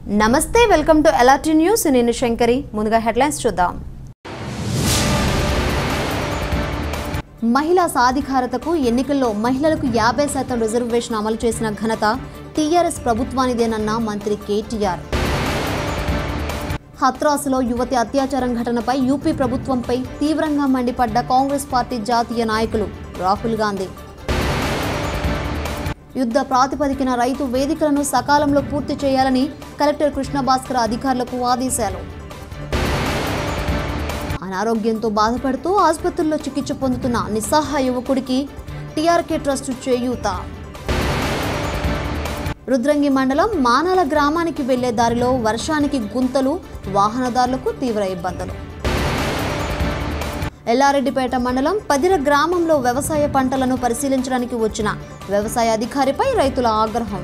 నమస్తే welcome to ఎలాటి news నేను శంకరి ముందుగా హెడ్లైన్స్ చూద్దాం మహిళా సాధికారతకు ఎన్నికల్లో మహిళలకు యాభై శాతం రిజర్వేషన్ అమలు చేసిన ఘనత టీఆర్ఎస్ ప్రభుత్వానిదేనన్న మంత్రి కేటీఆర్ హత్రాసులో యువతి అత్యాచారం ఘటనపై యూపీ ప్రభుత్వంపై తీవ్రంగా మండిపడ్డ కాంగ్రెస్ పార్టీ జాతీయ నాయకులు రాహుల్ గాంధీ యుద్ధ ప్రాతిపదికన రైతు వేదికలను సకాలంలో పూర్తి చేయాలని కలెక్టర్ కృష్ణ భాస్కర్ అధికారులకు ఆదేశాలు అనారోగ్యంతో బాధపడుతూ ఆసుపత్రుల్లో చికిత్స పొందుతున్న నిస్సహాయ యువకుడికి టీఆర్కే ట్రస్ట్ చేయూత రుద్రంగి మండలం మానాల గ్రామానికి వెళ్లే దారిలో వర్షానికి గుంతలు వాహనదారులకు తీవ్ర ఇబ్బందులు ఎల్లారెడ్డిపేట మండలం పదిర గ్రామంలో వ్యవసాయ పంటలను పరిశీలించడానికి వచ్చిన వ్యవసాయ అధికారిపై రైతుల ఆగ్రహం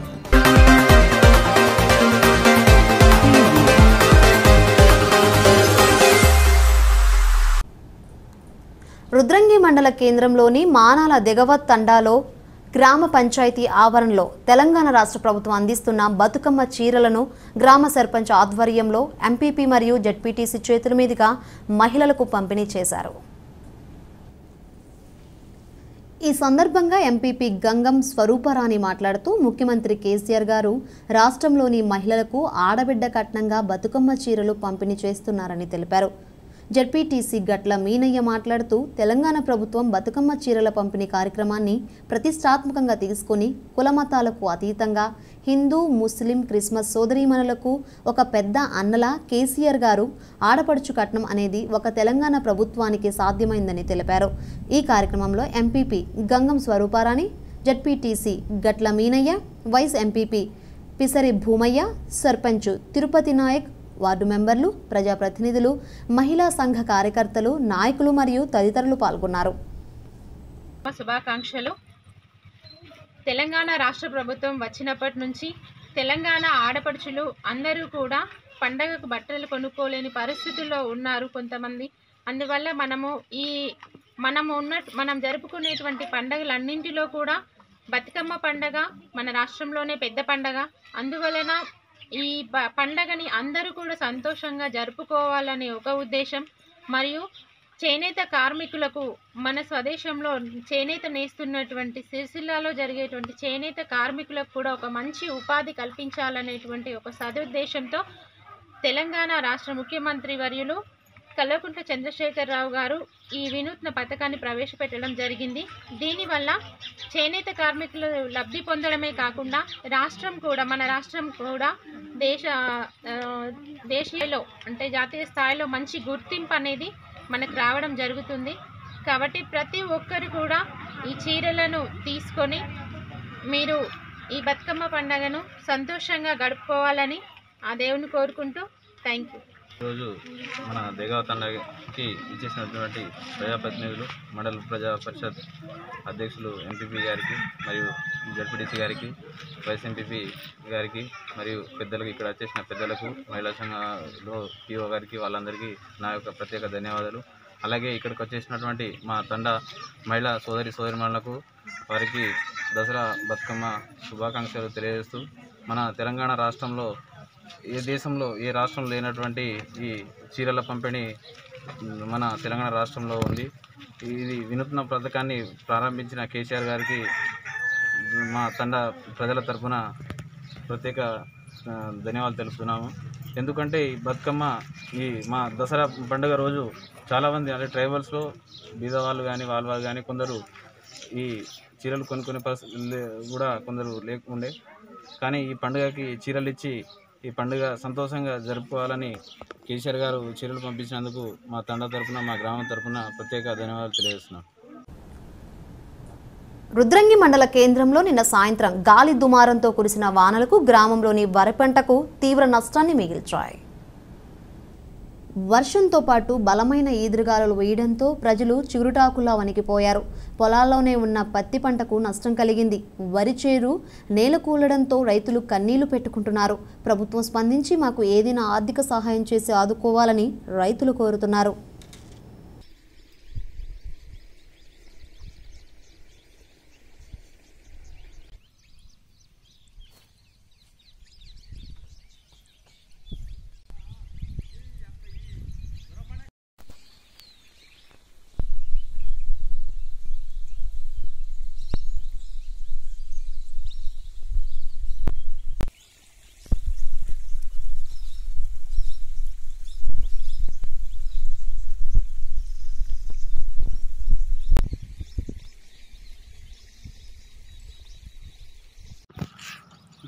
రుద్రంగి మండల కేంద్రంలోని మానాల దెగవత్ తండాలో గ్రామ పంచాయతీ ఆవరణలో తెలంగాణ రాష్ట్ర ప్రభుత్వం అందిస్తున్న బతుకమ్మ చీరలను గ్రామ సర్పంచ్ ఆధ్వర్యంలో ఎంపీపీ మరియు జడ్పీటీసీ చేతుల మీదుగా మహిళలకు పంపిణీ చేశారు ఈ సందర్భంగా ఎంపీపీ గంగం స్వరూపరాణి మాట్లాడుతూ ముఖ్యమంత్రి కేసీఆర్ గారు రాష్ట్రంలోని మహిళలకు ఆడబిడ్డ కట్నంగా బతుకమ్మ చీరలు పంపిణీ చేస్తున్నారని తెలిపారు జడ్పీటీసీ గట్ల మీనయ్య మాట్లాడుతూ తెలంగాణ ప్రభుత్వం బతుకమ్మ చీరల పంపిణీ కార్యక్రమాన్ని ప్రతిష్టాత్మకంగా తీసుకుని కులమతాలకు అతీతంగా హిందూ ముస్లిం క్రిస్మస్ సోదరీమణులకు ఒక పెద్ద అన్నలా కేసీఆర్ గారు ఆడపడుచు కట్నం అనేది ఒక తెలంగాణ ప్రభుత్వానికి సాధ్యమైందని తెలిపారు ఈ కార్యక్రమంలో MPP Gangam Swaruparani ZPTC Gatla Meenaiah vice MPP Pisari Bhumaiah sarpanch Tirupati Nayak ward మెంబర్లు ప్రజాప్రతినిధులు మహిళా సంఘ కార్యకర్తలు నాయకులు మరియు తదితరులు పాల్గొన్నారు శుభాకాంక్షలు తెలంగాణ రాష్ట్ర ప్రభుత్వం వచ్చినప్పటి నుంచి తెలంగాణ ఆడపడుచులు అందరూ కూడా పండగకు బట్టలు కొనుక్కోలేని పరిస్థితుల్లో ఉన్నారు కొంతమంది అందువల్ల మనము ఈ మనము ఉన్న మనం జరుపుకునేటువంటి పండగలన్నింటిలో కూడా బతుకమ్మ పండగ మన రాష్ట్రంలోనే పెద్ద పండగ అందువలన ఈ ప- పండగని అందరూ కూడా సంతోషంగా జరుపుకోవాలనే ఒక ఉద్దేశం మరియు చేనేత కార్మికులకు మన స్వదేశంలో చేనేత నేస్తున్నటువంటి సిరిసిల్లాలో జరిగేటువంటి చేనేత కార్మికులకు కూడా ఒక మంచి ఉపాధి కల్పించాలనేటువంటి ఒక సదుద్దేశంతో తెలంగాణ రాష్ట్ర ముఖ్యమంత్రి వర్యులు కల్వకుంట్ల చంద్రశేఖరరావు గారు ఈ వినూత్న పథకాన్ని ప్రవేశపెట్టడం జరిగింది దీనివల్ల చేనేత కార్మికులు లబ్ధి పొందడమే కాకుండా రాష్ట్రం కూడా మన రాష్ట్రం కూడా దేశ ఆ, దేశీయలో అంటే జాతీయ స్థాయిలో మంచి గుర్తింపు అనేది మనకు రావడం జరుగుతుంది కాబట్టి ప్రతి ఒక్కరు కూడా ఈ చీరలను తీసుకొని మీరు ఈ బతుకమ్మ పండుగను సంతోషంగా గడుపుకోవాలని ఆ దేవుని కోరుకుంటూ థ్యాంక్ యూ ఈరోజు మన దేగావ తండకి ఇచ్చేసినటువంటి ప్రజాప్రతినిధులు మండల ప్రజా పరిషత్ అధ్యక్షులు ఎంపీపీ గారికి మరియు జడ్పీటీసీ గారికి వైస్ ఎంపీపీ గారికి మరియు పెద్దలకు ఇక్కడ వచ్చేసిన పెద్దలకు మహిళా సంఘంలో పీఓ గారికి వాళ్ళందరికీ నా యొక్క ప్రత్యేక ధన్యవాదాలు అలాగే ఇక్కడికి వచ్చేసినటువంటి మా తండ మహిళా సోదరి సోదరిమణులకు వారికి దసరా బతుకమ్మ శుభాకాంక్షలు తెలియజేస్తూ మన తెలంగాణ రాష్ట్రంలో ఏ దేశంలో ఏ రాష్ట్రంలో లేనటువంటి ఈ చీరల పంపిణీ మన తెలంగాణ రాష్ట్రంలో ఉంది ఇది వినూత్న పథకాన్ని ప్రారంభించిన కేసీఆర్ గారికి మా తండ ప్రజల తరఫున ప్రత్యేక ఆ, ధన్యవాదాలు తెలుపుతున్నాము ఎందుకంటే ఈ బతుకమ్మ ఈ మా దసరా పండుగ రోజు చాలామంది అంటే ట్రైబల్స్లో బీదవాళ్ళు కానీ వాళ్ళ వాళ్ళు కానీ కొందరు ఈ చీరలు కొనుక్కునే పరిస్థితి లే- కూడా కొందరు లేకుండే కానీ ఈ పండుగకి చీరలు ఇచ్చి ఈ పండుగ సంతోషంగా జరుపుకోవాలని కేసీఆర్ గారు చీరలు పంపించినందుకు మా తండ తరపున మా గ్రామం తరపున ప్రత్యేక ధన్యవాదాలు తెలియజేస్తున్నాం రుద్రంగి మండల కేంద్రంలో నిన్న సాయంత్రం గాలి దుమారంతో కురిసిన వానలకు గ్రామంలోని వరి పంటకు తీవ్ర నష్టాన్ని మిగిల్చాయి వర్షంతో పాటు బలమైన ఈదురుగాలులు వేయడంతో ప్రజలు చిగురుటాకులా వణికిపోయారు పొలాల్లోనే ఉన్న పత్తి పంటకు నష్టం కలిగింది వరి చేరు నేల కూలడంతో రైతులు కన్నీళ్లు పెట్టుకుంటున్నారు ప్రభుత్వం స్పందించి మాకు ఏదైనా ఆర్థిక సహాయం చేసి ఆదుకోవాలని రైతులు కోరుతున్నారు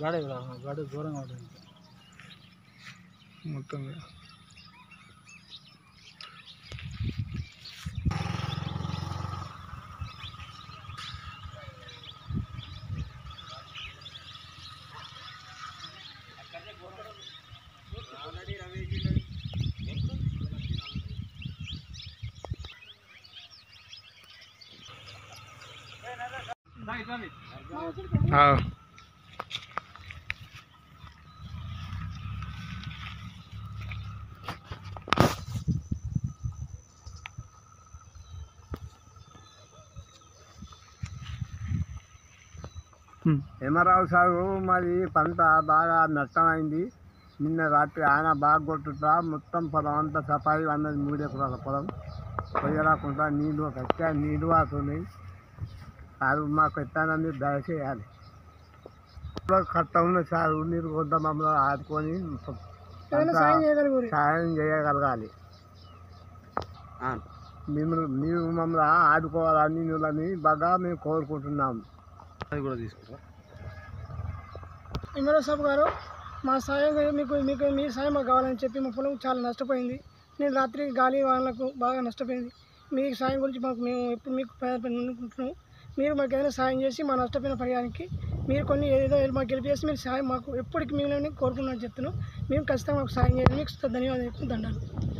గాడి గాడి దూరంగా ఉంటుంది మొత్తం హేమరావు సాగు మాది పంట బాగా నష్టమైంది నిన్న రాత్రి ఆయన బాగా కొట్టుతా మొత్తం పొలం అంతా సఫాయి అన్నది మూడు ఎకరాల పొలం పొయ్యరాకుండా నీళ్ళు కట్టా నీళ్ళు వాతున్నాయి అది మాకు ఎత్తానని దయచేయాలి కట్ట ఉన్న సాగు నీరు కొంత మమ్మల్ని ఆదుకొని పంట సాయం చేయగలగాలి మేము మీరు మమ్మల్ని ఆదుకోవాలని నీళ్ళని బాగా మేము కోరుకుంటున్నాము అది కూడా తీసుకుంటా ఎమ్మెల్యే సాబ్ గారు మా సాయం మీకు మీకు మీ సాయం మాకు కావాలని చెప్పి మా పొలం చాలా నష్టపోయింది నేను రాత్రి గాలి వానలకు బాగా నష్టపోయింది మీ సాయం గురించి మాకు మేము ఎప్పుడు మీకు అనుకుంటున్నాం మీరు మాకు ఏదైనా సాయం చేసి మా నష్టపోయిన పరిహారానికి మీరు కొన్ని ఏదో మాకు గెలిపేసి మీరు సాయం మాకు ఎప్పటికి మేము కోరుకున్నాను చెప్తున్నాం మేము ఖచ్చితంగా మాకు సాయం చేయాలి మీకు ధన్యవాదాలు చెప్తూ దండాలు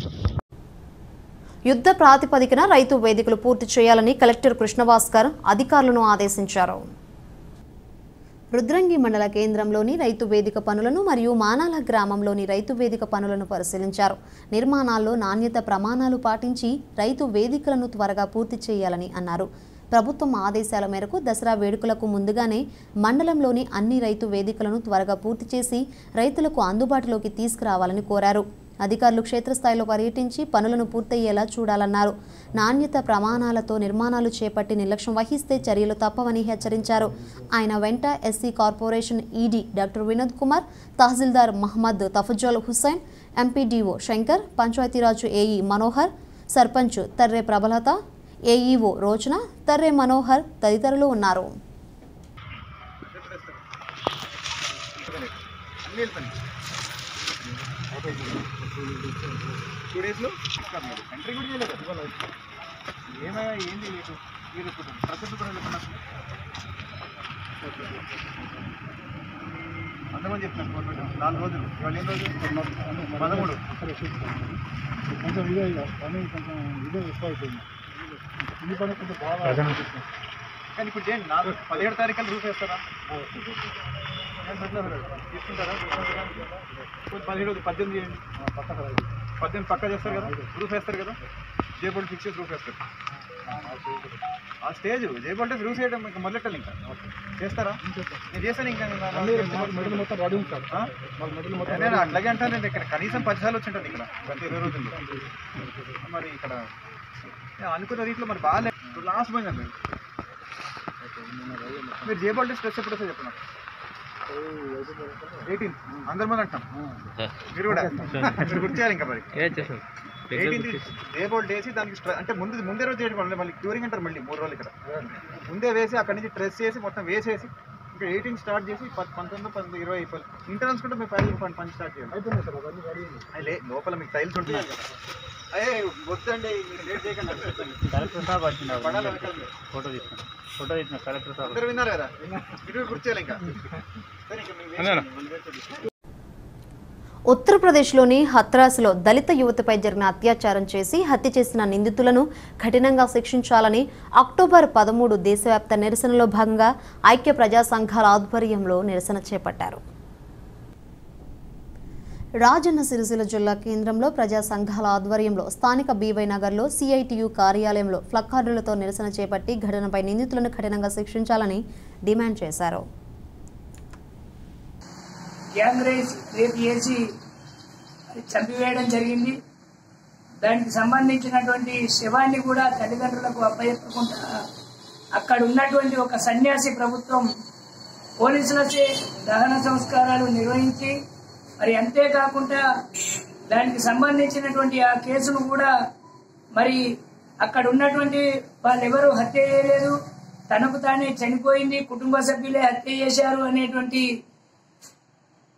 యుద్ధ ప్రాతిపదికన రైతు వేదికలు పూర్తి చేయాలని కలెక్టర్ కృష్ణభాస్కర్ అధికారులను ఆదేశించారు రుద్రంగి మండల కేంద్రంలోని రైతు వేదిక పనులను మరియు మానాల గ్రామంలోని రైతు వేదిక పనులను పరిశీలించారు నిర్మాణాల్లో నాణ్యత ప్రమాణాలు పాటించి రైతు వేదికలను త్వరగా పూర్తి చేయాలని అన్నారు ప్రభుత్వం ఆదేశాల మేరకు దసరా వేడుకలకు ముందుగానే మండలంలోని అన్ని రైతు వేదికలను త్వరగా పూర్తి చేసి రైతులకు అందుబాటులోకి తీసుకురావాలని కోరారు అధికారులు క్షేత్రస్థాయిలో పర్యటించి పనులను పూర్తయ్యేలా చూడాలన్నారు నాణ్యత ప్రమాణాలతో నిర్మాణాలు చేపట్టి నిర్లక్ష్యం వహిస్తే చర్యలు తప్పవని హెచ్చరించారు ఆయన వెంట SC corporation ED doctor Vinod Kumar tahsildar Mohammed Tafazal Hussain MPDO Shankar Panchayatraj AE Manohar sarpanch Tarre Prabalatha AEO Rojana Tarre Manohar తదితరులు ఉన్నారు టూ డేస్లో ఎంట్రీ కూడా చేయలేదు ఏమయ్యా ఏంది మీకు మీరు ఇప్పుడు ప్రసిద్ధి కూడా చెప్పండి అంతమంది చెప్తున్నాను గవర్నమెంట్ నాలుగు రోజులు ఇవాళ ఎన్ని రోజులు పదమూడు కొంచెం ఇదే ఇక పని కొంచెం ఇదే ఎక్కువ అయిపోయింది ఈ పని కొంచెం బాగా కానీ ఇప్పుడు చేయండి నాలుగు పదిహేడు తారీఖులు రూఫ్ వేస్తారా తీసుకుంటారా కొంచెం పదిహేడు రోజులు పద్దెనిమిది చేయండి పద్దెనిమిది పక్క చేస్తారు కదా రూఫ్ వేస్తారు కదా జేబోల్డ్ ఫిక్స్ చేసి రూఫ్ వేస్తారు ఆ స్టేజ్ జేబోల్డ్ రూఫ్ వేయడం ఇంకా మొదలెట్టాలి ఇంకా చేస్తారా నేను చేస్తాను ఇంకా నేను నా- మెడల్ మొత్తం రెడీ ఉంది సార్ ఆ? వాళ్ళ మెడల్ మొత్తం నేను అట్లాగే అంటాను నేను ఇక్కడ కనీసం పది సార్లు వచ్చి ఉంటాను ఇక్కడ గత ఇరవై రోజుల్లో మరి ఇక్కడ నేను అనుకున్న రీతిలో మరి బాగాలేదు ఇప్పుడు లాస్ట్ పోయిందండి మీరు మీరు జేబోల్డ్ స్ట్రెస్ ఎప్పుడు వస్తే చెప్పండి ఎయిటీన్ అందరి మంది అంటాం మీరు కూడా మీరు గుర్తు చేయాలి ఇంకా మరి ఎయిటీన్ జేబోల్డ్ వేసి దానికి స్ట్రె- అంటే ముందు ముందే రోజు చేయడం వల్ల మళ్ళీ క్యూరింగ్ అంటారు మళ్ళీ మూడు రోజులు ఇక్కడ ముందే వేసి అక్కడి నుంచి ట్రెస్ చేసి మొత్తం వేసేసి ఇంకా ఎయిటీన్ స్టార్ట్ చేసి ప- పంతొమ్మిది పంతొమ్మిది ఇరవై అయిపోయి ఇంటర్నల్స్ కూడా మీరు పది పని పని స్టార్ట్ చేయాలి అయిపోయింది సార్ అవన్నీ రెడీ ఉంది అయ్యి లే లోపల మీకు టైల్స్ ఉంటున్నాయి కదా అయ్యే వద్దండి మీరు లేట్ చేయకండి కలెక్టర్ సార్ వచ్చింది పడాలి వెనకాల. ఫోటో తీసుకున్నాను ఫోటో తీసిన కలెక్టర్ సార్ అందరూ విన్నారు కదా మీరు గుర్తు చేయాలి ఇంకా సరే ఇంకా మీకు వేసి- మళ్ళీ వేసి చూపిస్తాను. ఉత్తరప్రదేశ్లోని హత్రాస్లో దళిత యువతిపై జరిగిన అత్యాచారం చేసి హత్య చేసిన నిందితులను కఠినంగా శిక్షించాలని అక్టోబర్ పదమూడు దేశవ్యాప్త నిరసనలో భాగంగా ఐక్య ప్రజా సంఘాల ఆధ్వర్యంలో నిరసన చేపట్టారు రాజన్న సిరిసిల్ల జిల్లా కేంద్రంలో ప్రజా సంఘాల ఆధ్వర్యంలో స్థానిక బీవై నగర్లో సిఐటియు కార్యాలయంలో ఫ్లక్కార్డులతో నిరసన చేపట్టి ఘటనపై నిందితులను కఠినంగా శిక్షించాలని డిమాండ్ చేశారు గ్యాంగ్ రేస్ రేపు చేసి చంపివేయడం జరిగింది దానికి సంబంధించినటువంటి శవాన్ని కూడా తల్లిదండ్రులకు అప్పచెప్పకుండా అక్కడ ఉన్నటువంటి ఒక సన్యాసి ప్రభుత్వం పోలీసులచే దహన సంస్కారాలు నిర్వహించి మరి అంతేకాకుండా దానికి సంబంధించినటువంటి ఆ కేసును కూడా మరి అక్కడ ఉన్నటువంటి వాళ్ళెవరూ హత్య చేయలేదు తనకు తానే చనిపోయింది కుటుంబ సభ్యులే హత్య చేశారు అనేటువంటి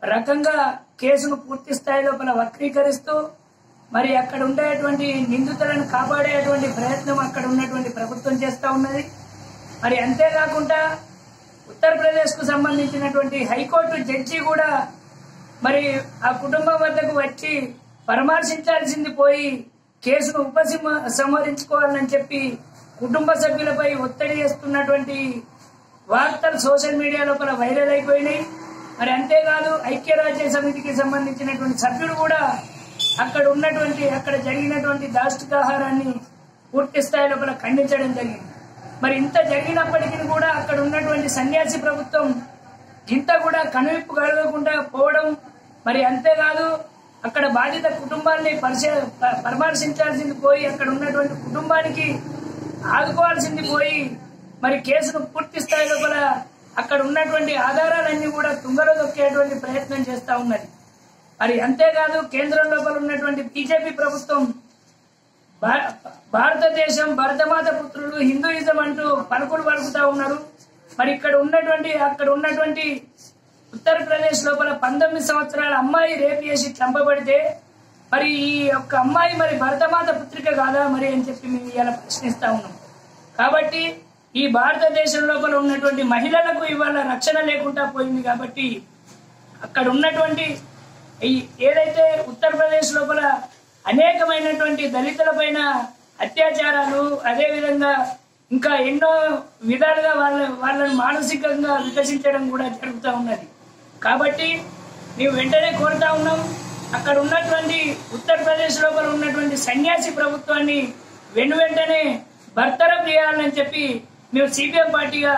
రకంగా కేసును పూర్తి స్థాయి లోపల వక్రీకరిస్తూ మరి అక్కడ ఉండేటువంటి నిందితులను కాపాడేటువంటి ప్రయత్నం అక్కడ ఉన్నటువంటి ప్రభుత్వం చేస్తా ఉన్నది మరి అంతేకాకుండా ఉత్తరప్రదేశ్ కు సంబంధించినటువంటి హైకోర్టు జడ్జి కూడా మరి ఆ కుటుంబం వద్దకు వచ్చి పరామర్శించాల్సింది పోయి కేసును ఉపసంహ సంహరించుకోవాలని చెప్పి కుటుంబ సభ్యులపై ఒత్తిడి చేస్తున్నటువంటి వార్తలు సోషల్ మీడియా లోపల వైరల్ అయిపోయినాయి మరి అంతేకాదు ఐక్యరాజ్య సమితికి సంబంధించినటువంటి సభ్యుడు కూడా అక్కడ ఉన్నటువంటి అక్కడ జరిగినటువంటి దాష్టికాహారాన్ని పూర్తి స్థాయి లోపల ఖండించడం జరిగింది మరి ఇంత జరిగినప్పటికీ కూడా అక్కడ ఉన్నటువంటి సన్యాసి ప్రభుత్వం ఇంత కూడా కనువిప్పు కలగకుండా పోవడం మరి అంతేకాదు అక్కడ బాధిత కుటుంబాన్ని పరిశీ ప- పరామర్శించాల్సింది పోయి అక్కడ ఉన్నటువంటి కుటుంబానికి ఆదుకోవాల్సింది పోయి మరి కేసును పూర్తి స్థాయి లోపల అక్కడ ఉన్నటువంటి ఆధారాలన్నీ కూడా తుంగలో దొక్కేటువంటి ప్రయత్నం చేస్తా ఉన్నది మరి అంతేకాదు కేంద్రం లోపల ఉన్నటువంటి బీజేపీ ప్రభుత్వం భా- భారతదేశం భరతమాత పుత్రులు హిందూయిజం అంటూ పలుకులు పలుకుతా ఉన్నారు మరి ఇక్కడ ఉన్నటువంటి అక్కడ ఉన్నటువంటి ఉత్తరప్రదేశ్ లోపల పంతొమ్మిది సంవత్సరాల అమ్మాయి రేపు చేసి చంపబడితే మరి ఈ యొక్క అమ్మాయి మరి భరతమాత పుత్రిక కాదా మరి అని చెప్పి మేము ఇలా ప్రశ్నిస్తా ఉన్నాం కాబట్టి ఈ భారతదేశం లోపల ఉన్నటువంటి మహిళలకు ఇవాళ రక్షణ లేకుండా పోయింది కాబట్టి అక్కడ ఉన్నటువంటి ఈ ఏదైతే ఉత్తరప్రదేశ్ లోపల అనేకమైనటువంటి దళితుల పైన అత్యాచారాలు అదేవిధంగా ఇంకా ఎన్నో విధాలుగా వాళ్ళ వాళ్ళని మానసికంగా వికసించడం కూడా జరుగుతూ ఉన్నది కాబట్టి మేము వెంటనే కోరుతా ఉన్నాం అక్కడ ఉన్నటువంటి ఉత్తరప్రదేశ్ లోపల ఉన్నటువంటి సన్యాసి ప్రభుత్వాన్ని వెను వెంటనే బర్తరఫ్ చేయాలని చెప్పి మేము సిపిఎం పార్టీగా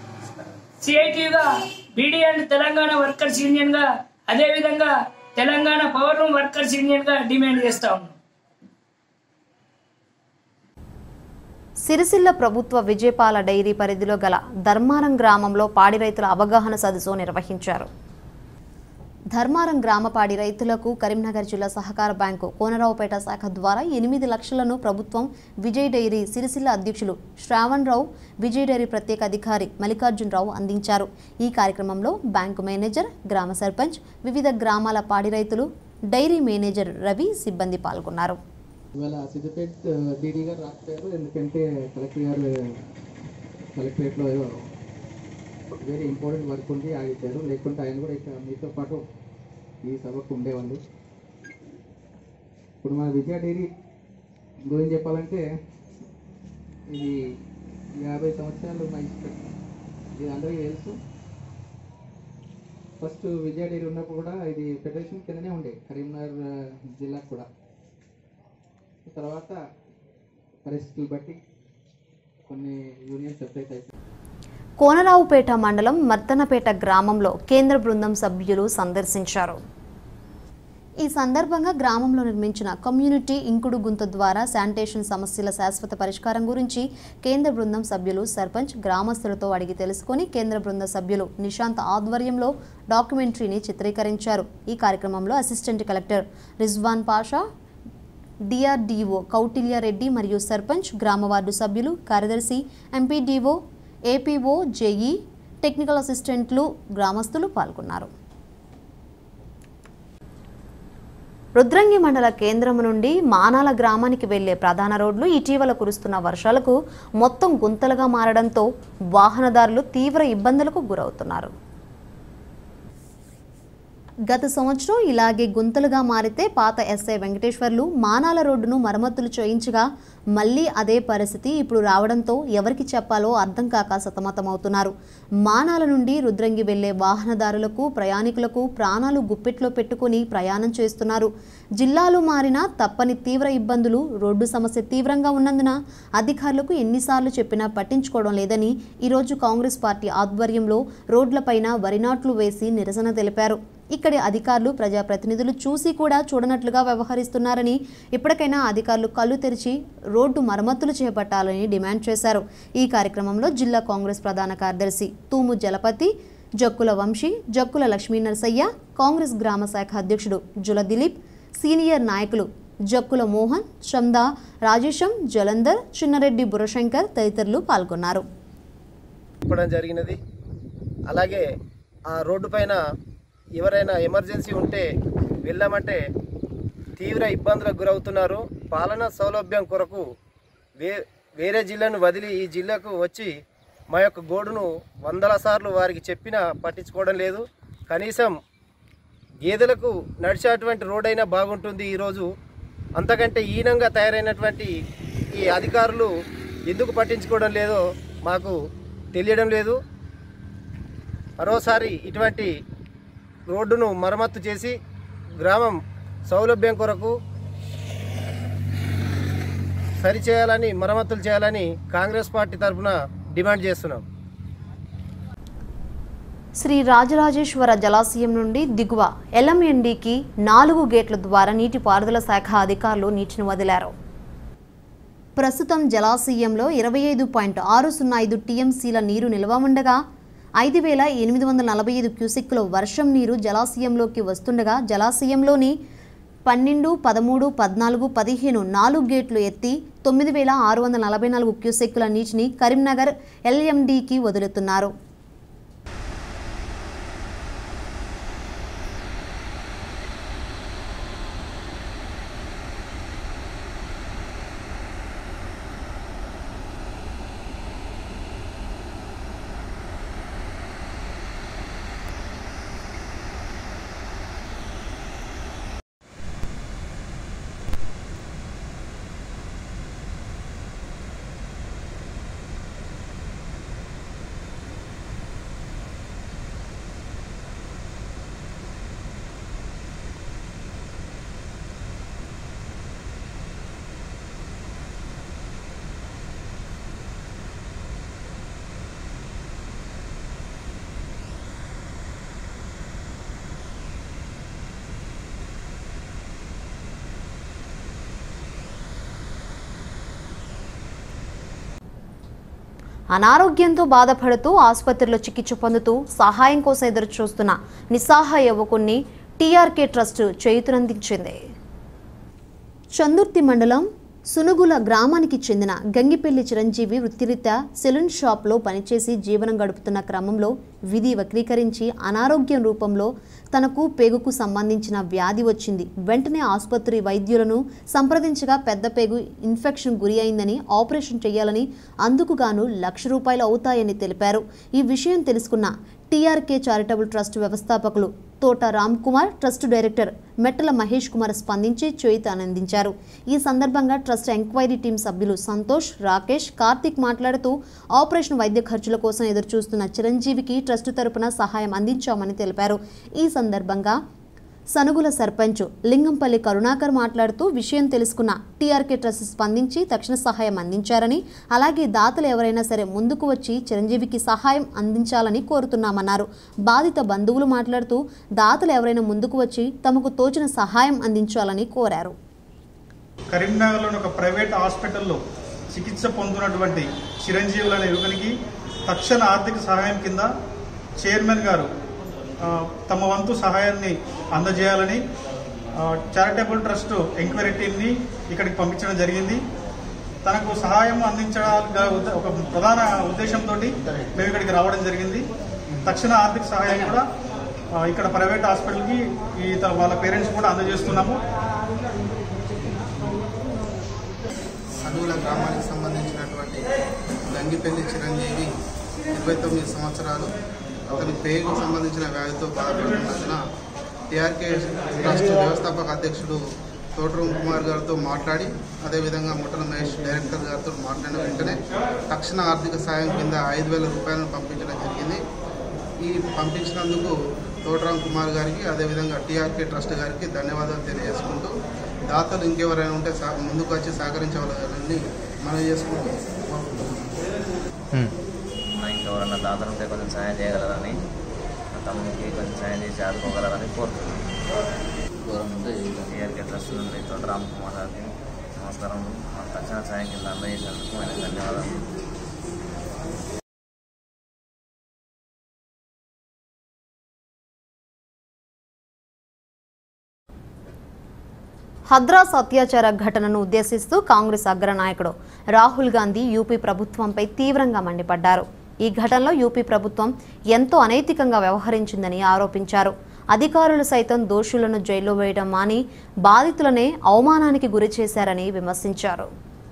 సిఐటిగా beedi and Telangana workers union గా అదేవిధంగా Telangana power loom workers union గా డిమాండ్ చేస్తా ఉన్నాం సిరిసిల్ల ప్రభుత్వ విజయపాల డైరీ పరిధిలో గల ధర్మారం గ్రామంలో పాడి రైతుల అవగాహన సదస్సు నిర్వహించారు ధర్మారం గ్రామ పాడి రైతులకు కరీంనగర్ జిల్లా సహకార బ్యాంకు కోనరావుపేట శాఖ ద్వారా ఎనిమిది లక్షలను ప్రభుత్వం విజయ్ డైరీ సిరిసిల్ల అధ్యక్షులు శ్రావణ్ రావు విజయ్ డైరీ ప్రత్యేక అధికారి మల్లికార్జునరావు అందించారు ఈ కార్యక్రమంలో బ్యాంకు మేనేజర్ గ్రామ సర్పంచ్ వివిధ గ్రామాల పాడి రైతులు డైరీ మేనేజర్ రవి సిబ్బంది పాల్గొన్నారు ఇవాళ సిద్దిపేట డీడీ గారు రాకపోయారు ఎందుకంటే కలెక్టర్ గారు కలెక్టరేట్లో ఏదో వెరీ ఇంపార్టెంట్ వర్క్ ఉండి ఆగిచ్చారు లేకుంటే ఆయన కూడా ఇక్కడ మీతో పాటు ఈ సభకు ఉండేవాళ్ళు ఇప్పుడు మన విజయ డైరీ గురించి చెప్పాలంటే ఇది యాభై సంవత్సరాలు మా ఇష్టం ఇది అందరికీ తెలుసు ఫస్ట్ విజయ డైరీ ఉన్నప్పుడు కూడా ఇది ఫెడరేషన్ కిందనే ఉండే కరీంనగర్ ఆ, జిల్లాకు కూడా తర్వాత పరిస్థితులు బట్టి కొన్ని యూనియన్ సెపరేట్ అయిపోయి కోనరావుపేట మండలం మర్తనపేట గ్రామంలో కేంద్ర బృందం సభ్యులు సందర్శించారు ఈ సందర్భంగా గ్రామంలో నిర్మించిన కమ్యూనిటీ ఇంకుడు గుంత ద్వారా శానిటేషన్ సమస్యల శాశ్వత పరిష్కారం గురించి కేంద్ర బృందం సభ్యులు సర్పంచ్ గ్రామస్తులతో అడిగి తెలుసుకొని కేంద్ర బృంద సభ్యులు నిశాంత్ ఆధ్వర్యంలో డాక్యుమెంటరీని చిత్రీకరించారు ఈ కార్యక్రమంలో assistant collector Rizwan Pasha DRDO Kautilya Reddy మరియు సర్పంచ్ గ్రామ వార్డు సభ్యులు కార్యదర్శి ఎంపీడీఓ ఏపీఓ జేఈ టెక్నికల్ అసిస్టెంట్లు గ్రామస్తులు పాల్గొన్నారు రుద్రంగి మండల కేంద్రం నుండి మానాల గ్రామానికి వెళ్లే ప్రధాన రోడ్లు ఇటీవల కురుస్తున్న వర్షాలకు మొత్తం గుంతలుగా మారడంతో వాహనదారులు తీవ్ర ఇబ్బందులకు గురవుతున్నారు గత సంవత్సరం ఇలాగే గుంతలుగా మారితే పాత ఎస్ఐ వెంకటేశ్వర్లు మానాల రోడ్డును మరమ్మతులు చేయించగా మళ్ళీ అదే పరిస్థితి ఇప్పుడు రావడంతో ఎవరికి చెప్పాలో అర్థం కాక సతమతమవుతున్నారు మానాల నుండి రుద్రంగి వెళ్లే వాహనదారులకు ప్రయాణికులకు ప్రాణాలు గుప్పెట్లో పెట్టుకుని ప్రయాణం చేస్తున్నారు జిల్లాలు మారినా తప్పని తీవ్ర ఇబ్బందులు రోడ్డు సమస్య తీవ్రంగా ఉన్నందున అధికారులకు ఎన్నిసార్లు చెప్పినా పట్టించుకోవడం లేదని ఈరోజు కాంగ్రెస్ పార్టీ ఆధ్వర్యంలో రోడ్లపైన వరి నాట్లు వేసి నిరసన తెలిపారు ఇక్కడి అధికారులు ప్రజాప్రతినిధులు చూసి కూడా చూడనట్లుగా వ్యవహరిస్తున్నారని ఇప్పటికైనా అధికారులు కళ్ళు తెరిచి రోడ్డు మరమ్మతులు చేపట్టాలని డిమాండ్ చేశారు ఈ కార్యక్రమంలో జిల్లా కాంగ్రెస్ ప్రధాన కార్యదర్శి తూము జలపతి జక్కుల వంశీ జక్కుల లక్ష్మీ నరసయ్య కాంగ్రెస్ గ్రామ శాఖ అధ్యక్షుడు జుల దిలీప్ సీనియర్ నాయకులు జక్కుల మోహన్ చందా రాజేశం జలంధర్ చిన్నరెడ్డి బురశంకర్ తదితరులు పాల్గొన్నారు చెప్పడం జరిగినది అలాగే ఆ రోడ్డు పైన ఎవరైనా ఎమర్జెన్సీ ఉంటే వెళ్ళామంటే తీవ్ర ఇబ్బందులకు గురవుతున్నారు పాలనా సౌలభ్యం కొరకు వే వేరే జిల్లాను వదిలి ఈ జిల్లాకు వచ్చి మా యొక్క గోడును వందల సార్లు వారికి చెప్పినా పట్టించుకోవడం లేదు కనీసం గేదెలకు నడిచేటువంటి రోడ్ అయినా బాగుంటుంది ఈరోజు అంతకంటే ఈనంగా తయారైనటువంటి ఈ అధికారులు ఎందుకు పట్టించుకోవడం లేదో మాకు తెలియడం లేదు మరోసారి ఇటువంటి రోడ్డును మరమ్మత్తు చేసి గ్రామం సౌలభ్యం కొరకు సరిచేయాలని మరమ్మతులు చేయాలని కాంగ్రెస్ పార్టీ తరఫున డిమాండ్ చేస్తున్నాం శ్రీ రాజరాజేశ్వర జలాశయం నుండి దిగువ ఎల్ఎంఎన్డికి నాలుగు గేట్ల ద్వారా నీటిపారుదల శాఖ అధికారులు నీటిని వదిలారు ప్రస్తుతం జలాశయంలో ఇరవై ఐదు పాయింట్ ఆరు సున్నా ఐదు టీఎంసీల నీరు నిల్వ ఉండగా ఐదు వేల ఎనిమిది వందల నలభై ఐదు క్యూసెక్కుల వర్షం నీరు జలాశయంలోకి వస్తుండగా జలాశయంలోని పన్నెండు పదమూడు పద్నాలుగు పదిహేను నాలుగు గేట్లు ఎత్తి తొమ్మిది వేల ఆరు వందల నలభై నాలుగు క్యూసెక్కుల నీటిని కరీంనగర్ ఎల్ఎండికి వదులుతున్నారు అనారోగ్యంతో బాధపడుతూ ఆసుపత్రిలో చికిత్స పొందుతూ సహాయం కోసం ఎదురు చూస్తున్న నిస్సహాయ యువకుణ్ణి టీఆర్కే ట్రస్ట్ చేయుతునందించింది చందుర్తి మండలం సునుగుల గ్రామానికి చెందిన గంగిపెల్లి చిరంజీవి వృత్తిరీత్యా సెలూన్ షాప్లో పనిచేసి జీవనం గడుపుతున్న క్రమంలో విధి వక్రీకరించి అనారోగ్యం రూపంలో తనకు పేగుకు సంబంధించిన వ్యాధి వచ్చింది వెంటనే ఆసుపత్రి వైద్యులను సంప్రదించగా పెద్ద పేగు ఇన్ఫెక్షన్ గురి అయిందని ఆపరేషన్ చేయాలని అందుకు గాను లక్ష రూపాయలు అవుతాయని తెలిపారు ఈ విషయం తెలుసుకున్న టీఆర్కే చారిటబుల్ ట్రస్ట్ వ్యవస్థాపకులు తోట రామ్ కుమార్ ట్రస్ట్ డైరెక్టర్ మెట్టల మహేష్ కుమార్ స్పందించి చేయిత ఆనందించారు ఈ సందర్భంగా ట్రస్ట్ ఎంక్వైరీ టీం సభ్యులు సంతోష్ రాకేష్ కార్తిక్ మాట్లాడుతూ ఆపరేషన్ వైద్య ఖర్చుల కోసం ఎదురుచూస్తున్న చిరంజీవికి ట్రస్ట్ తరపున సహాయం అందించామని తెలిపారు ఈ సందర్భంగా సనుగుల సర్పంచ్ లింగంపల్లి కరుణాకర్ మాట్లాడుతూ విషయం తెలుసుకున్న టీఆర్కే ట్రస్ట్ స్పందించి తక్షణ సహాయం అందించారని అలాగే దాతలు ఎవరైనా సరే ముందుకు వచ్చి చిరంజీవికి సహాయం అందించాలని కోరుతున్నామన్నారు బాధిత బంధువులు మాట్లాడుతూ దాతలు ఎవరైనా ముందుకు వచ్చి తమకు తోచిన సహాయం అందించాలని కోరారు కరీంనగర్లోని ఒక ప్రైవేట్ హాస్పిటల్లో చికిత్స పొందుతున్నటువంటి చిరంజీవులు అనే యువకునికి తక్షణ ఆర్థిక సహాయం కింద చైర్మన్ గారు ఆ, తమ వంతు సహాయాన్ని అందజేయాలని ఆ, చారిటబుల్ ట్రస్ట్ ఎంక్వైరీ టీంని ఇక్కడికి పంపించడం జరిగింది తనకు సహాయం అందించడానికి గల ఉద్ద- ఒక ప్రధాన ఉద్దేశంతో మేము ఇక్కడికి రావడం జరిగింది తక్షణ ఆర్థిక సహాయం కూడా ఆ, ఇక్కడ ప్రైవేట్ హాస్పిటల్కి ఈ త- వాళ్ళ పేరెంట్స్ కూడా అందజేస్తున్నాము అడవుల గ్రామానికి సంబంధించినటువంటి గంగిపల్లి చిరంజీవి ఇరవై తొమ్మిది సంవత్సరాలు అతని పేగు సంబంధించిన వ్యాధితో బాధపడుతున్నందున టీఆర్కే ట్రస్ట్ వ్యవస్థాపక అధ్యక్షుడు తోటరూమ్ కుమార్ గారితో మాట్లాడి అదేవిధంగా ముట్టల మహేష్ డైరెక్టర్ గారితో మాట్లాడిన వెంటనే తక్షణ ఆర్థిక సాయం కింద ఐదు వేల రూపాయలను పంపించడం జరిగింది ఈ పంపించినందుకు తోటరామ్ కుమార్ గారికి అదేవిధంగా టీఆర్కే ట్రస్ట్ గారికి ధన్యవాదాలు తెలియజేసుకుంటూ దాతలు ఇంకెవరైనా ఉంటే సహ- ముందుకు వచ్చి సహకరించవాలని మనం చేసుకుంటూ నా ఇంకెవరన్నా దాతలు ఉంటే కొంచెం సాయం చేయగలరని మా తమ్మునికి కొంచెం సాయం చేసి ఆదుకోగలరని కోరుతున్నాను టీఆర్కే ట్రస్ట్ నుండి తోట రామ్ కుమార్ గారికి నమస్కారం మా తక్షణ సాయం కింద అందజేసినందుకు ఆయనకు ధన్యవాదాలు హద్రాస్ అత్యాచార ఘటనను ఉద్దేశిస్తూ కాంగ్రెస్ అగ్రనాయకుడు రాహుల్ గాంధీ యూపీ ప్రభుత్వంపై తీవ్రంగా మండిపడ్డారు ఈ ఘటనలో యూపీ ప్రభుత్వం ఎంతో అనైతికంగా వ్యవహరించిందని ఆరోపించారు అధికారులు సైతం దోషులను జైల్లో వేయడం మాని బాధితులనే అవమానానికి గురి చేశారని విమర్శించారు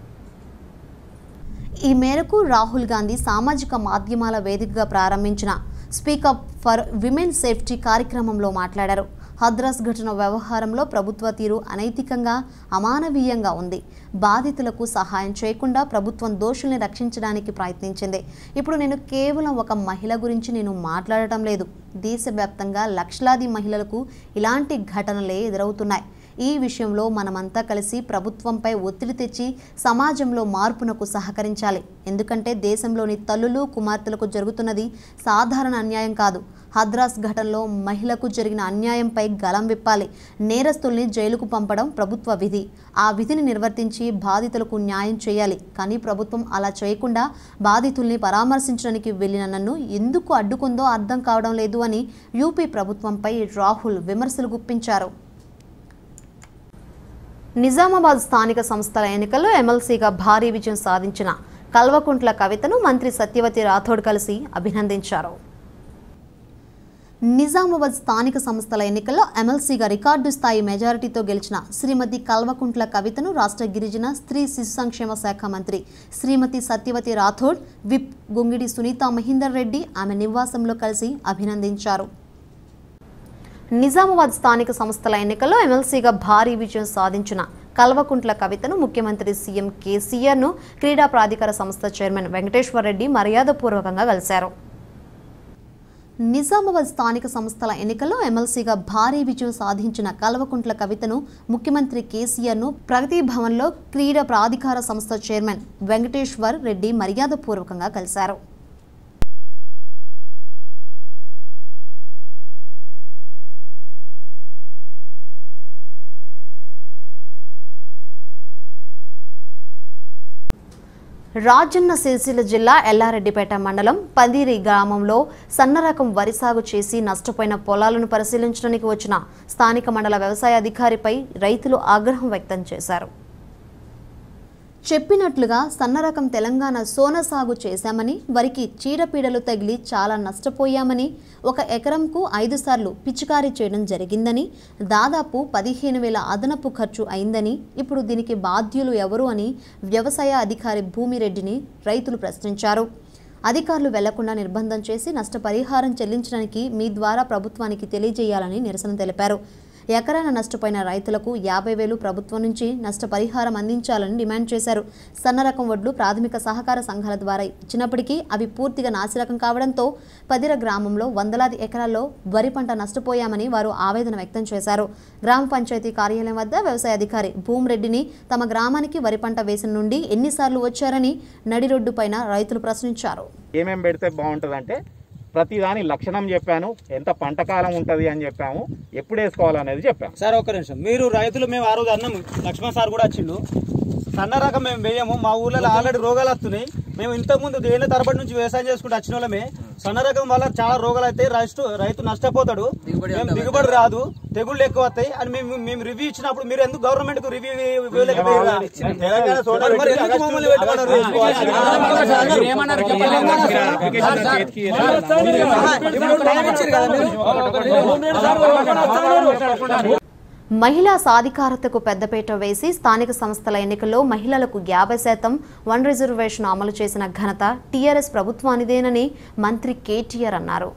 ఈ మేరకు రాహుల్ గాంధీ సామాజిక మాధ్యమాల వేదికగా ప్రారంభించిన స్పీకప్ ఫర్ విమెన్ సేఫ్టీ కార్యక్రమంలో మాట్లాడారు హద్రాస్ ఘటన వ్యవహారంలో ప్రభుత్వ తీరు అనైతికంగా అమానవీయంగా ఉంది బాధితులకు సహాయం చేయకుండా ప్రభుత్వం దోషుల్ని రక్షించడానికి ప్రయత్నించింది ఇప్పుడు నేను కేవలం ఒక మహిళ గురించి నేను మాట్లాడటం లేదు దేశవ్యాప్తంగా లక్షలాది మహిళలకు ఇలాంటి ఘటనలే ఎదురవుతున్నాయి ఈ విషయంలో మనమంతా కలిసి ప్రభుత్వంపై ఒత్తిడి తెచ్చి సమాజంలో మార్పునకు సహకరించాలి ఎందుకంటే దేశంలోని తల్లులు కుమార్తెలకు జరుగుతున్నది సాధారణ అన్యాయం కాదు హద్రాస్ ఘటనలో మహిళకు జరిగిన అన్యాయంపై గలం విప్పాలి నేరస్తుల్ని జైలుకు పంపడం ప్రభుత్వ విధి ఆ విధిని నిర్వర్తించి బాధితులకు న్యాయం చేయాలి కానీ ప్రభుత్వం అలా చేయకుండా బాధితుల్ని పరామర్శించడానికి వెళ్లిన నన్ను ఎందుకు అడ్డుకుందో అర్థం కావడం లేదు అని యూపీ ప్రభుత్వంపై రాహుల్ విమర్శలు గుప్పించారు నిజామాబాద్ స్థానిక సంస్థల ఎన్నికల్లో ఎమ్మెల్సీగా భారీ విజయం సాధించిన కల్వకుంట్ల కవితను మంత్రి సత్యవతి రాథోడ్ కలిసి అభినందించారు నిజామాబాద్ స్థానిక సంస్థల ఎన్నికల్లో ఎమ్మెల్సీగా రికార్డు స్థాయి మెజారిటీతో గెలిచిన శ్రీమతి కల్వకుంట్ల కవితను రాష్ట్ర గిరిజన స్త్రీ శిశు సంక్షేమ శాఖ మంత్రి శ్రీమతి సత్యవతి రాథోడ్ విప్ గుంగిడి సునీత మహీందర్ రెడ్డి ఆమె నివాసంలో కలిసి అభినందించారు నిజామాబాద్ స్థానిక సంస్థల ఎన్నికల్లో ఎమ్మెల్సీగా భారీ విజయం సాధించిన కల్వకుంట్ల కవితను ముఖ్యమంత్రి సీఎం కేసీఆర్ను క్రీడా ప్రాధికార సంస్థ చైర్మన్ వెంకటేశ్వర్ రెడ్డి మర్యాదపూర్వకంగా కలిశారు నిజామాబాద్ స్థానిక సంస్థల ఎన్నికల్లో ఎమ్మెల్సీగా భారీ విజయం సాధించిన కల్వకుంట్ల కవితను ముఖ్యమంత్రి కేసీఆర్ను ప్రగతి భవన్లో క్రీడా ప్రాధికార సంస్థ చైర్మన్ వెంకటేశ్వర్ రెడ్డి మర్యాదపూర్వకంగా కలిశారు రాజన్న సిరిసిల్ల జిల్లా ఎల్లారెడ్డిపేట మండలం పందిరి గ్రామంలో సన్నరకం వరి సాగు చేసి నష్టపోయిన పొలాలను పరిశీలించడానికి వచ్చిన స్థానిక మండల వ్యవసాయ అధికారిపై రైతులు ఆగ్రహం వ్యక్తం చేశారు చెప్పినట్లుగా సన్నరకం తెలంగాణ సోన సాగు చేశామని వరికి చీడపీడలు తగిలి చాలా నష్టపోయామని ఒక ఎకరంకు ఐదు సార్లు పిచికారీ చేయడం జరిగిందని దాదాపు పదిహేను వేల అదనపు ఖర్చు అయిందని ఇప్పుడు దీనికి బాధ్యులు ఎవరు అని వ్యవసాయ అధికారి భూమిరెడ్డిని రైతులు ప్రశ్నించారు అధికారులు వెళ్లకుండా నిర్బంధం చేసి నష్టపరిహారం చెల్లించడానికి మీ ద్వారా ప్రభుత్వానికి తెలియజేయాలని నిరసన తెలిపారు ఎకరాన నష్టపోయిన రైతులకు యాభై వేలు ప్రభుత్వం నుంచి నష్టపరిహారం అందించాలని డిమాండ్ చేశారు సన్న రకం వడ్లు ప్రాథమిక సహకార సంఘాల ద్వారా ఇచ్చినప్పటికీ అవి పూర్తిగా నాసిరకం కావడంతో పదిర గ్రామంలో వందలాది ఎకరాల్లో వరి పంట నష్టపోయామని వారు ఆవేదన వ్యక్తం చేశారు గ్రామ పంచాయతీ కార్యాలయం వద్ద వ్యవసాయ అధికారి భూమిరెడ్డిని తమ గ్రామానికి వరి పంట వేసిన నుండి ఎన్నిసార్లు వచ్చారని నడిరొడ్డు పైన రైతులు ప్రశ్నించారు ఏమేమి పెడితే బాగుంటుందంటే ప్రతి దాని లక్షణం చెప్పాను ఎంత పంట కాలం ఉంటుంది అని చెప్పాము ఎప్పుడు వేసుకోవాలనేది చెప్పాము సార్ ఒక్క నిమిషం మీరు రైతులు మేము ఆ రోజు అన్నం లక్ష్మణ్ సార్ కూడా వచ్చిండు సన్న రకం మేము వేయము మా ఊర్లలో ఆల్రెడీ రోగాలు వస్తున్నాయి మేము ఇంతకుముందు దేని తరబడి నుంచి వ్యవసాయం చేసుకుంటూ వచ్చిన వాళ్ళమే సన్న రకం వల్ల చాలా రోగాలు అయితే రైతు రైతు నష్టపోతాడు మేము దిగుబడి రాదు తెగుళ్ళు ఎక్కువ వస్తాయి అని మేము మేము రివ్యూ ఇచ్చినప్పుడు మీరు ఎందుకు గవర్నమెంట్ కు రివ్యూ ఇవ్వలేకపోయారు తెలంగాణ సోడా మరి- మరి ఎందుకు మమ్మల్ని పెట్టుకున్నారు? మహిళా సాధికారతకు పెద్దపీట వేసి స్థానిక సంస్థల ఎన్నికల్లో మహిళలకు యాభై శాతం వన్ రిజర్వేషన్ అమలు చేసిన ఘనత టీఆర్ఎస్ ప్రభుత్వానిదేనని మంత్రి కేటీఆర్ అన్నారు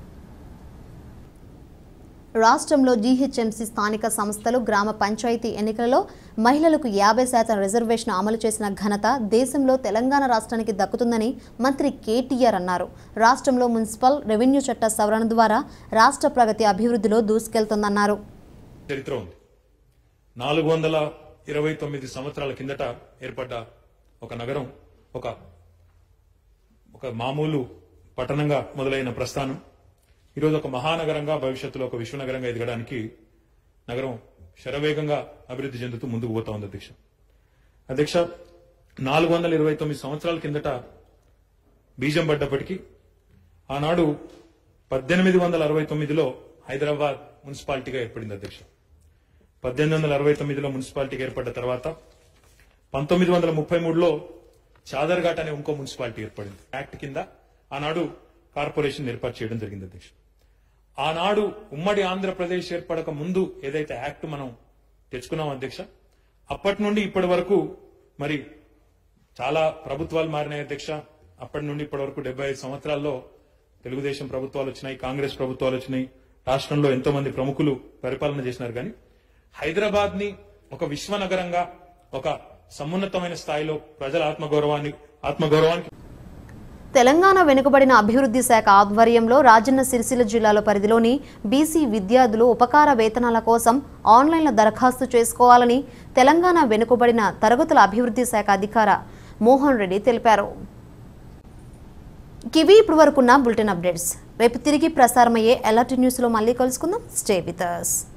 రాష్ట్రంలో జీహెచ్ఎంసీ స్థానిక సంస్థలు గ్రామ పంచాయతీ ఎన్నికలలో మహిళలకు యాభై శాతం రిజర్వేషన్ అమలు చేసిన ఘనత దేశంలో తెలంగాణ రాష్ట్రానికి దక్కుతుందని మంత్రి కేటీఆర్ అన్నారు రాష్ట్రంలో మున్సిపల్ రెవెన్యూ చట్ట సవరణ ద్వారా రాష్ట్ర ప్రగతి అభివృద్ధిలో దూసుకెళ్తోందన్నారు చరిత్ర ఉంది నాలుగు వందల ఇరవై తొమ్మిది సంవత్సరాల కిందట ఏర్పడ్డ ఒక నగరం ఒక ఒక మామూలు పట్టణంగా మొదలైన ప్రస్థానం ఈరోజు ఒక మహానగరంగా భవిష్యత్తులో ఒక విశ్వనగరంగా ఎదగడానికి నగరం శరవేగంగా అభివృద్ధి చెందుతూ ముందుకు పోతా ఉంది అధ్యక్ష అధ్యక్ష నాలుగు వందల ఇరవై తొమ్మిది సంవత్సరాల కిందట బీజం పడ్డప్పటికీ ఆనాడు పద్దెనిమిది వందల అరవై తొమ్మిదిలో హైదరాబాద్ మున్సిపాలిటీగా ఏర్పడింది అధ్యక్ష పద్దెనిమిది వందల అరవై తొమ్మిదిలో మున్సిపాలిటీగా ఏర్పడ్డ తర్వాత పంతొమ్మిది వందల ముప్పై మూడులో చాదర్ఘాట్ అనే ఇంకో మున్సిపాలిటీ ఏర్పడింది యాక్ట్ కింద ఆనాడు కార్పొరేషన్ ఏర్పాటు చేయడం జరిగింది అధ్యక్ష ఆనాడు ఉమ్మడి ఆంధ్రప్రదేశ్ ఏర్పడక ముందు ఏదైతే యాక్ట్ మనం తెచ్చుకున్నాం అధ్యక్ష అప్పటి నుండి ఇప్పటి వరకు మరి చాలా ప్రభుత్వాలు మారినాయి అధ్యక్ష అప్పటి నుండి ఇప్పటి వరకు డెబ్బై ఐదు సంవత్సరాల్లో తెలుగుదేశం ప్రభుత్వాలు వచ్చినాయి కాంగ్రెస్ ప్రభుత్వాలు వచ్చినాయి రాష్ట్రంలో ఎంతో మంది ప్రముఖులు పరిపాలన చేసినారు కానీ హైదరాబాద్ ని ఒక విశ్వనగరంగా ఒక సమున్నతమైన స్థాయిలో ప్రజల ఆత్మగౌరవాన్ని ఆత్మగౌరవానికి తెలంగాణ వెనుకబడిన అభివృద్ధి శాఖ ఆధ్వర్యంలో రాజన్న సిరిసిల్ల జిల్లాల పరిధిలోని బీసీ విద్యార్థులు ఉపకార వేతనాల కోసం ఆన్లైన్లో దరఖాస్తు చేసుకోవాలని తెలంగాణ వెనుకబడిన తరగతుల అభివృద్ధి శాఖ అధికార మోహన్ రెడ్డి తెలిపారు కివి ఇప్పుడు వరకున్న బులెటిన్ అప్డేట్స్ రేపు తిరిగి ప్రసారమయ్యే ఎలర్ట్ న్యూస్లో మళ్ళీ కలుసుకుందాం స్టే విత్ అస్